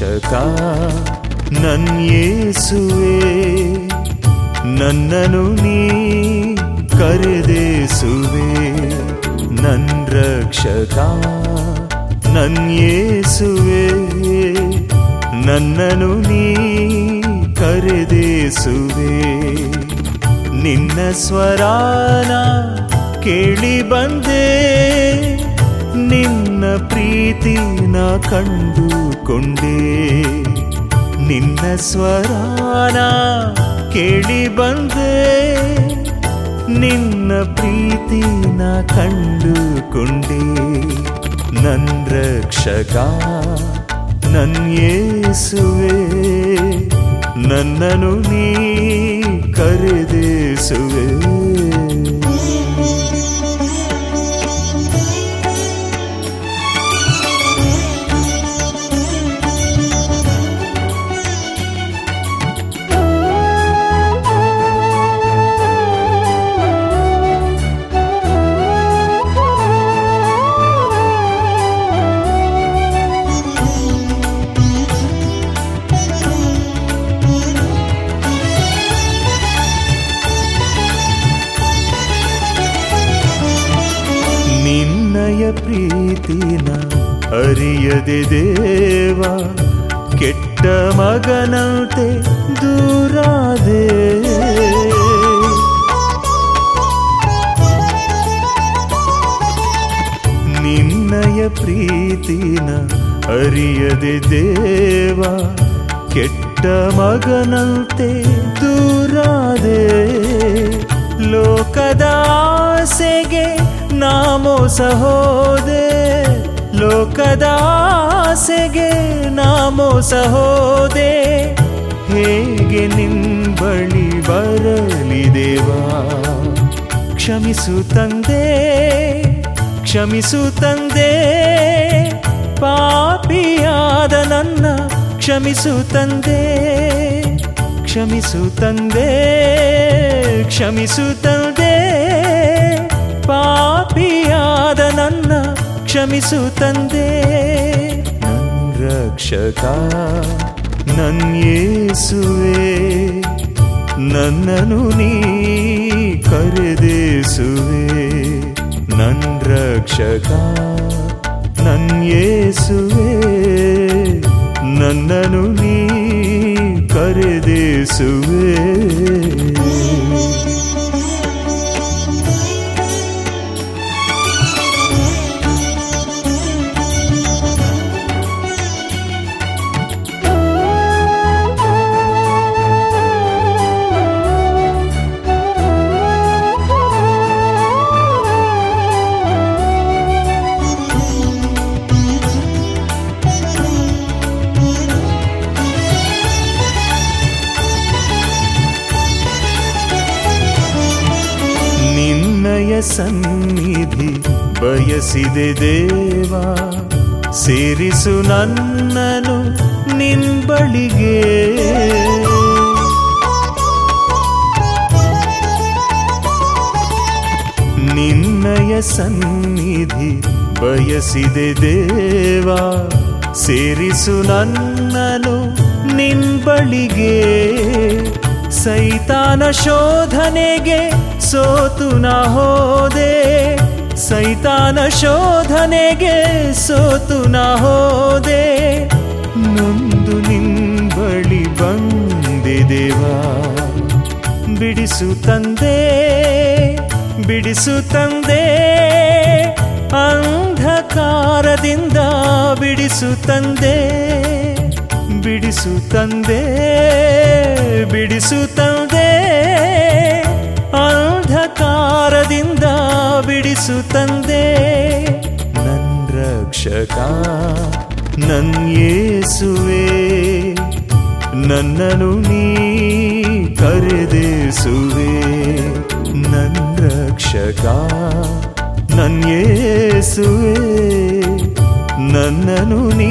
ರಕ್ಷಕ ನನ್ಯೇಸುವೆ ನನ್ನನು ನೀ ಕರೆದೇಸುವೆ ನನ್ ರಕ್ಷಕ ನನ್ಯೇಸುವೆ ನನ್ನನು ನೀ ಕರೆದೇಸುವೆ ನಿನ್ನ ಸ್ವರಾನ ಕೇಳಿ ಬಂದೆ ನಿನ್ನ ಪ್ರೀತಿನ ಕಂಡುಕೊಂಡೆ ನಿನ್ನ ಸ್ವರಾನ ಕೇಳಿ ಬಂದೆ ನಿನ್ನ ಪ್ರೀತಿನ ಕಂಡುಕೊಂಡೆ ನನ್ ರಕ್ಷಕ ನನ್ಯೇಸುವೆ ನನ್ನನು ನೀ ಕರೆದೇಸುವೆ ನಿನ್ನಯ ಪ್ರೀತಿನ ಅರಿಯದೆ ದೇವ ಕೆಟ್ಟ ಮಗನಂತೆ ದೂರಾದೆ ನಿನ್ನಯ ಪ್ರೀತಿನ ಅರಿಯದೆ ದೇವ ಕೆಟ್ಟ ಮಗನಂತೆ ದೂರಾದೆ ಲೋಕದ ಆಸೆಗೆ ನಾ ಮೋಸ ಹೋದೆ ಲೋಕದ ಆಸೆಗೆ ನಾ ಮೋಸ ಹೋದೆ ಹೇಗೆ ನಿನ್ ಬಳಿ ಬರಲಿ ದೇವಾ ಕ್ಷಮಿಸು ತಂದೆ ಕ್ಷಮಿಸು ತಂದೆ ಪಾಪಿಯಾದ ನನ್ನ ಕ್ಷಮಿಸು ತಂದೆ ಕ್ಷಮಿಸು ತಂದೆ ಕ್ಷಮಿಸು ತಂದೆ ಪಾಪಿಯಾದ ನನ್ನ ಕ್ಷಮಿಸು ತಂದೆ ನನ್ ರಕ್ಷಕ ನನ್ಯೇಸುವೆ ನನ್ನನು ನೀ ಕರೆದೇಸುವೆ ನನ್ ರಕ್ಷಕ ನನ್ಯೇಸುವೆ ನನ್ನನು ನೀ ಕರೆದೇಸುವೆ ನಿನ್ನಯ ಸನ್ನಿಧಿ ಬಯಸಿದೆ ದೇವ ಸೇರಿಸು ನನ್ನನು ನಿನ್ ಬಳಿಗೆ ನಿನ್ನಯ ಸನ್ನಿಧಿ ಬಯಸಿದೆ ದೇವ ಸೇರಿಸು ನನ್ನನು ನಿನ್ ಬಳಿಗೆ ಸೈತಾನ ಶೋಧನೆಗೆ ಸೋತು ನಾ ಹೋದೆ ಸೈತಾನ ಶೋಧನೆಗೆ ಸೋತು ನಾ ಹೋದೆ ನೊಂದು ನಿನ್ ಬಳಿ ಬಂದೆ ದೇವಾ ಬಿಡಿಸು ತಂದೆ ಬಿಡಿಸು ತಂದೆ ಅಂಧಕಾರದಿಂದ ಬಿಡಿಸು ತಂದೆ ಬಿಡಿಸು ತಂದೆ ಬಿಡಿಸು ತಂದೆ ಅಂಧಕಾರದಿಂದ ಬಿಡಿಸು ತಂದೆ ನನ್ ರಕ್ಷಕ ನನ್ ಯೇಸುವೆ ನನ್ನನು ನೀ ಕರೆದೇಸುವೆ ನನ್ ರಕ್ಷಕ ನನ್ ಯೇಸುವೆ ನನ್ನನು ನೀ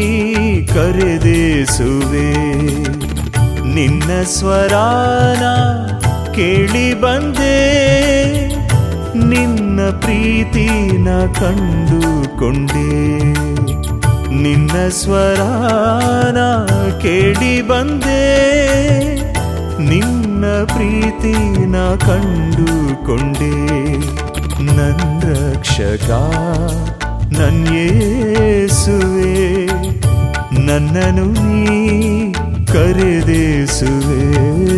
ಕರೆದೇಸುವೆ ನಿನ್ನ ಸ್ವರಾನ ಕೇಳಿ ಬಂದೆ ನಿನ್ನ ಪ್ರೀತಿನ ಕಂಡುಕೊಂಡೆ ನಿನ್ನ ಸ್ವರಾನ ಕೇಳಿ ಬಂದೆ ನಿನ್ನ ಪ್ರೀತಿನ ಕಂಡುಕೊಂಡೆ ನನ್ನ ರಕ್ಷಕ ನನ್ಯೇಸುವೆ ನನ್ನನು ನೀ ಕರೆದೇಸುವೆ